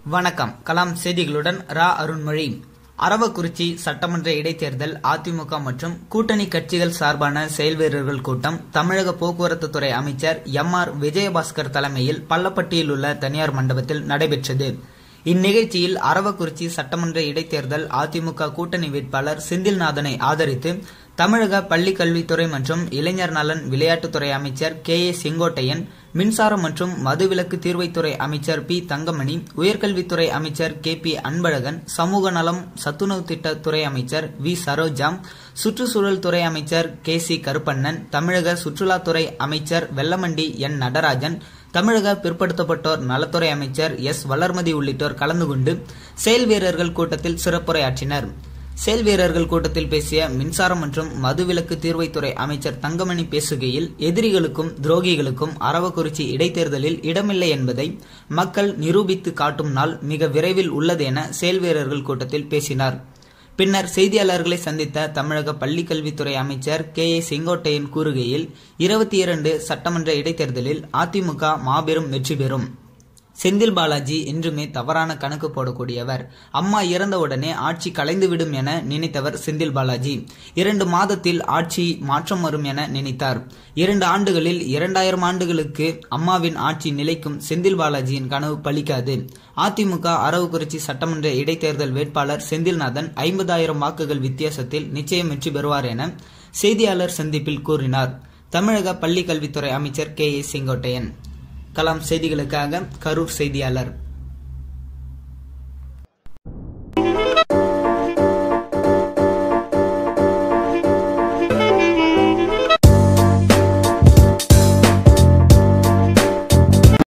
வணக்கம் கலாம் செய்திகளுடன் ரா அருண்மொழி அரவக்குறிச்சி சட்டமன்ற இடைத்தேர்தல் அதிமுக மற்றும் கூட்டணி கட்சிகள் சார்பான செயல் வீரர்கள் கூட்டம் தமிழக போக்குவரத்து துறை அமைச்சர் எம் ஆர் விஜயபாஸ்கர் தலைமையில் பள்ளப்பட்டியில் உள்ள தனியார் மண்டபத்தில் நடைபெற்றது இந்நிகழ்ச்சியில் அரவக்குறிச்சி சட்டமன்ற இடைத்தேர்தல் அதிமுக கூட்டணி வேட்பாளர் செந்தில்நாதனை ஆதரித்து தமிழக பள்ளிக் கல்வித்துறை மற்றும் இளைஞர் நலன் விளையாட்டுத்துறை அமைச்சர் கே ஏ செங்கோட்டையன் மின்சாரம் மற்றும் மதுவிலக்கு தீர்வைத்துறை அமைச்சர் பி தங்கமணி உயர்கல்வித்துறை அமைச்சர் கே பி அன்பழகன் சமூக நலம் சத்துணவு திட்டத்துறை அமைச்சர் வி சரோஜா சுற்றுச்சூழல் துறை அமைச்சர் கே சி கருப்பண்ணன் தமிழக சுற்றுலாத்துறை அமைச்சர் வெல்லமண்டி என் நடராஜன் தமிழக பிற்படுத்தப்பட்டோர் நலத்துறை அமைச்சர் எஸ் வளர்மதி உள்ளிட்டோர் கலந்து கொண்டு செயல் வீரர்கள் கூட்டத்தில் சிறப்புரையாற்றினர் செயல் வீரர்கள் கூட்டத்தில் பேசிய மின்சாரம் மற்றும் மதுவிலக்கு தீர்வைத்துறை அமைச்சர் தங்கமணி பேசுகையில் எதிரிகளுக்கும் துரோகிகளுக்கும் அரவக்குறிச்சி இடைத்தேர்தலில் இடமில்லை என்பதை மக்கள் நிரூபித்து காட்டும் நாள் மிக விரைவில் உள்ளது என செயல் வீரர்கள் கூட்டத்தில் பேசினார் பின்னர் செய்தியாளர்களை சந்தித்த தமிழக பள்ளிக்கல்வித்துறை அமைச்சர் கே ஏ செங்கோட்டையன் கூறுகையில் இருபத்தி இரண்டு சட்டமன்ற இடைத்தேர்தலில் அதிமுக மாபெரும் வெற்றி பெறும் செந்தில் பாலாஜி என்றுமே தவறான கணக்கு போடக்கூடியவர் அம்மா இறந்தவுடனே ஆட்சி கலைந்துவிடும் என நினைத்தவர் செந்தில் பாலாஜி இரண்டு மாதத்தில் ஆட்சி மாற்றம் வரும் என நினைத்தார் இரண்டு ஆண்டுகளில் இரண்டாயிரம் ஆண்டுகளுக்கு அம்மாவின் ஆட்சி நிலைக்கும் செந்தில் பாலாஜியின் கனவு பலிக்காது அதிமுக அரவக்குறிச்சி சட்டமன்ற இடைத்தேர்தல் வேட்பாளர் செந்தில்நாதன் ஐம்பதாயிரம் வாக்குகள் வித்தியாசத்தில் நிச்சயம் வெற்றி பெறுவார் என செய்தியாளர் சந்திப்பில் கூறினார் தமிழக பள்ளிக்கல்வித்துறை அமைச்சர் கே ஏ செங்கோட்டையன் கலாம் செய்திகளுக்காக கரூர் செய்தியாளர்